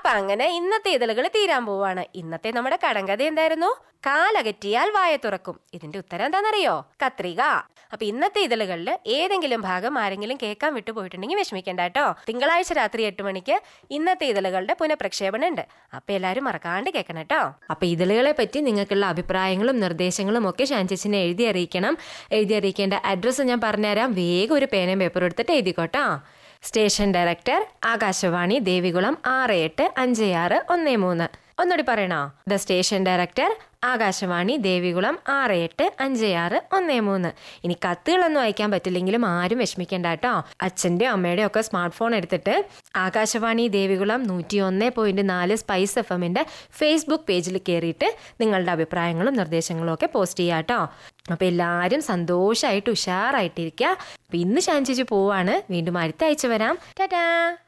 അപ്പൊ അങ്ങനെ ഇന്നത്തെ ഇതളുകൾ തീരാൻ പോവാണ് ഇന്നത്തെ നമ്മുടെ കടങ്കഥ എന്തായിരുന്നു കാലകറ്റിയാൽ വായ തുറക്കും ഇതിന്റെ ഉത്തരം എന്താണെന്നറിയോ കത്രിക അപ്പൊ ഇന്നത്തെ ഇതളുകളിൽ ഏതെങ്കിലും ഭാഗം ആരെങ്കിലും കേൾക്കാൻ വിട്ടുപോയിട്ടുണ്ടെങ്കിൽ വിഷമിക്കണ്ട കേട്ടോ തിങ്കളാഴ്ച രാത്രി എട്ട് മണിക്ക് ഇന്നത്തെ ഇതളുകളുടെ പുനഃപ്രക്ഷേപണം ഉണ്ട് അപ്പൊ എല്ലാവരും മറക്കാണ്ട് കേൾക്കണം കേട്ടോ അപ്പൊ ഇതളുകളെ പറ്റി നിങ്ങൾക്കുള്ള അഭിപ്രായങ്ങളും നിർദ്ദേശങ്ങളും ഒക്കെ ഷാൻചേച്ചിനെ എഴുതി അറിയിക്കണം എഴുതി അറിയിക്കേണ്ട അഡ്രസ്സ് ഞാൻ പറഞ്ഞുതരാം വേഗം ഒരു പേനയും പേപ്പറും എടുത്തിട്ട് എഴുതിക്കോട്ടോ സ്റ്റേഷൻ ഡയറക്ടർ ആകാശവാണി ദേവികുളം ആറ് എട്ട് അഞ്ച് ആറ് ഒന്ന് മൂന്ന് ഒന്നുകൂടി പറയണോ the station director Akashvani Devikulam ആറ് എട്ട് അഞ്ച് ആറ് ഒന്ന് മൂന്ന് ഇനി കത്തുകളൊന്നും അയക്കാൻ പറ്റില്ലെങ്കിലും ആരും വിഷമിക്കേണ്ട കേട്ടോ അച്ഛൻ്റെയോ അമ്മയുടെയോ ഒക്കെ സ്മാർട്ട് ഫോൺ എടുത്തിട്ട് ആകാശവാണി ദേവികുളം നൂറ്റി ഒന്ന് പോയിന്റ് നാല് സ്പൈസ് എഫ് എമ്മിൻ്റെ ഫേസ്ബുക്ക് പേജിൽ കയറിയിട്ട് നിങ്ങളുടെ അഭിപ്രായങ്ങളും നിർദ്ദേശങ്ങളും ഒക്കെ പോസ്റ്റ് ചെയ്യാം കേട്ടോ അപ്പോൾ എല്ലാവരും സന്തോഷമായിട്ട് ഉഷാറായിട്ടിരിക്കുക അപ്പം ഇന്ന് ശാന്തിച്ച് പോവാണ് വീണ്ടും അടുത്ത ആഴ്ച വരാം ടാറ്റാ